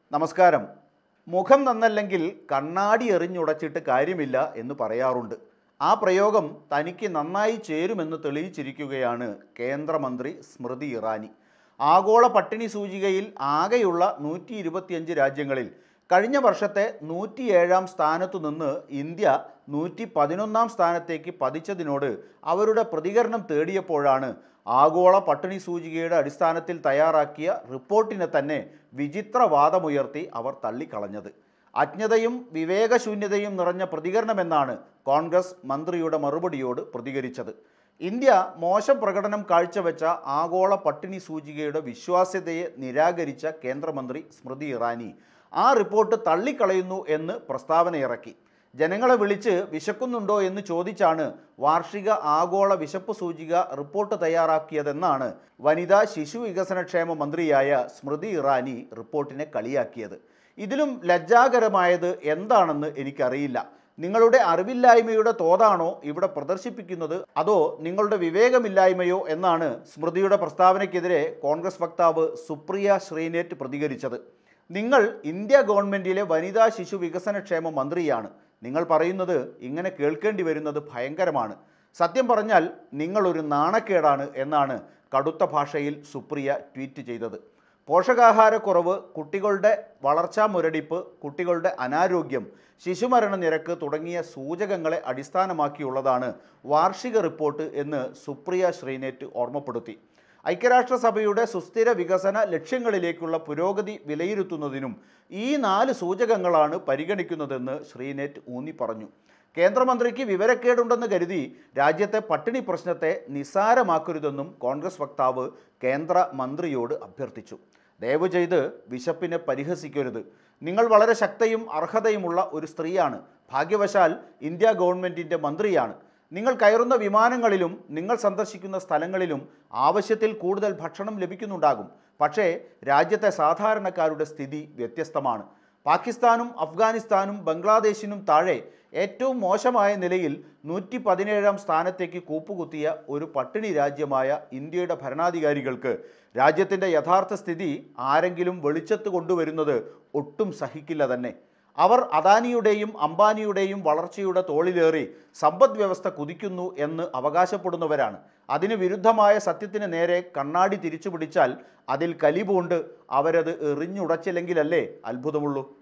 നമസ്കാരം മുഖം നന്നല്ലെങ്കിൽ കണ്ണാടി എറിഞ്ഞുടച്ചിട്ട് കാര്യമില്ല എന്ന് പറയാറുണ്ട് ആ പ്രയോഗം തനിക്ക് നന്നായി ചേരുമെന്ന് തെളിയിച്ചിരിക്കുകയാണ് കേന്ദ്രമന്ത്രി സ്മൃതി ഇറാനി ആഗോള പട്ടിണി സൂചികയിൽ ആകെയുള്ള നൂറ്റി ഇരുപത്തിയഞ്ച് രാജ്യങ്ങളിൽ കഴിഞ്ഞ വർഷത്തെ നൂറ്റിയേഴാം സ്ഥാനത്തു നിന്ന് ഇന്ത്യ നൂറ്റി പതിനൊന്നാം സ്ഥാനത്തേക്ക് പതിച്ചതിനോട് അവരുടെ പ്രതികരണം തേടിയപ്പോഴാണ് ആഗോള പട്ടിണി സൂചികയുടെ അടിസ്ഥാനത്തിൽ തയ്യാറാക്കിയ റിപ്പോർട്ടിനെ തന്നെ വിചിത്രവാദമുയർത്തി അവർ തള്ളിക്കളഞ്ഞത് അജ്ഞതയും വിവേകശൂന്യതയും നിറഞ്ഞ പ്രതികരണമെന്നാണ് കോൺഗ്രസ് മന്ത്രിയുടെ മറുപടിയോട് പ്രതികരിച്ചത് ഇന്ത്യ മോശം പ്രകടനം കാഴ്ചവെച്ച ആഗോള പട്ടിണി സൂചികയുടെ വിശ്വാസ്യതയെ നിരാകരിച്ച കേന്ദ്രമന്ത്രി സ്മൃതി ഇറാനി ആ റിപ്പോർട്ട് തള്ളിക്കളയുന്നു എന്ന് പ്രസ്താവന ഇറക്കി ജനങ്ങളെ വിളിച്ച് വിശക്കുന്നുണ്ടോ എന്ന് ചോദിച്ചാണ് വാർഷിക ആഗോള വിശപ്പ് സൂചിക റിപ്പോർട്ട് തയ്യാറാക്കിയതെന്നാണ് വനിതാ ശിശു വികസനക്ഷേമ മന്ത്രിയായ സ്മൃതി ഇറാനി റിപ്പോർട്ടിനെ കളിയാക്കിയത് ഇതിലും ലജ്ജാകരമായത് എന്താണെന്ന് എനിക്കറിയില്ല നിങ്ങളുടെ അറിവില്ലായ്മയുടെ തോതാണോ ഇവിടെ പ്രദർശിപ്പിക്കുന്നത് അതോ നിങ്ങളുടെ വിവേകമില്ലായ്മയോ എന്നാണ് സ്മൃതിയുടെ പ്രസ്താവനയ്ക്കെതിരെ കോൺഗ്രസ് വക്താവ് സുപ്രിയ ശ്രീനേറ്റ് പ്രതികരിച്ചത് നിങ്ങൾ ഇന്ത്യ ഗവൺമെൻറ്റിലെ വനിതാ ശിശു വികസനക്ഷേമ മന്ത്രിയാണ് നിങ്ങൾ പറയുന്നത് ഇങ്ങനെ കേൾക്കേണ്ടി വരുന്നത് ഭയങ്കരമാണ് സത്യം പറഞ്ഞാൽ നിങ്ങളൊരു നാണക്കേടാണ് എന്നാണ് കടുത്ത ഭാഷയിൽ സുപ്രിയ ട്വീറ്റ് ചെയ്തത് പോഷകാഹാരക്കുറവ് കുട്ടികളുടെ വളർച്ചാ മുരടിപ്പ് കുട്ടികളുടെ അനാരോഗ്യം ശിശുമരണ നിരക്ക് തുടങ്ങിയ സൂചകങ്ങളെ അടിസ്ഥാനമാക്കിയുള്ളതാണ് വാർഷിക റിപ്പോർട്ട് എന്ന് സുപ്രിയ ശ്രീനേറ്റ് ഓർമ്മപ്പെടുത്തി ഐക്യരാഷ്ട്രസഭയുടെ സുസ്ഥിര വികസന ലക്ഷ്യങ്ങളിലേക്കുള്ള പുരോഗതി വിലയിരുത്തുന്നതിനും ഈ നാല് സൂചകങ്ങളാണ് പരിഗണിക്കുന്നതെന്ന് ശ്രീനേറ്റ് ഊന്നി പറഞ്ഞു കേന്ദ്രമന്ത്രിക്ക് വിവരക്കേടുണ്ടെന്ന് കരുതി രാജ്യത്തെ പട്ടിണി പ്രശ്നത്തെ നിസ്സാരമാക്കരുതെന്നും കോൺഗ്രസ് വക്താവ് കേന്ദ്ര മന്ത്രിയോട് അഭ്യർത്ഥിച്ചു ദയവ് ചെയ്ത് വിശപ്പിനെ പരിഹസിക്കരുത് നിങ്ങൾ വളരെ ശക്തയും അർഹതയുമുള്ള ഒരു സ്ത്രീയാണ് ഭാഗ്യവശാൽ ഇന്ത്യ ഗവൺമെൻറ്റിൻ്റെ മന്ത്രിയാണ് നിങ്ങൾ കയറുന്ന വിമാനങ്ങളിലും നിങ്ങൾ സന്ദർശിക്കുന്ന സ്ഥലങ്ങളിലും ആവശ്യത്തിൽ കൂടുതൽ ഭക്ഷണം ലഭിക്കുന്നുണ്ടാകും പക്ഷേ രാജ്യത്തെ സാധാരണക്കാരുടെ സ്ഥിതി വ്യത്യസ്തമാണ് പാകിസ്ഥാനും അഫ്ഗാനിസ്ഥാനും ബംഗ്ലാദേശിനും താഴെ ഏറ്റവും മോശമായ നിലയിൽ നൂറ്റി പതിനേഴാം സ്ഥാനത്തേക്ക് കൂപ്പുകുത്തിയ ഒരു പട്ടിണി രാജ്യമായ ഇന്ത്യയുടെ ഭരണാധികാരികൾക്ക് രാജ്യത്തിൻ്റെ യഥാർത്ഥ സ്ഥിതി ആരെങ്കിലും വെളിച്ചത്ത് കൊണ്ടുവരുന്നത് ഒട്ടും സഹിക്കില്ല തന്നെ അവർ അദാനിയുടെയും അംബാനിയുടെയും വളർച്ചയുടെ തോളിലേറി സമ്പദ് വ്യവസ്ഥ കുതിക്കുന്നു എന്ന് അവകാശപ്പെടുന്നവരാണ് അതിന് വിരുദ്ധമായ സത്യത്തിന് നേരെ കണ്ണാടി തിരിച്ചു പിടിച്ചാൽ അതിൽ കലിപൂണ്ട് അവരത് എറിഞ്ഞുടച്ചില്ലെങ്കിലല്ലേ അത്ഭുതമുള്ളൂ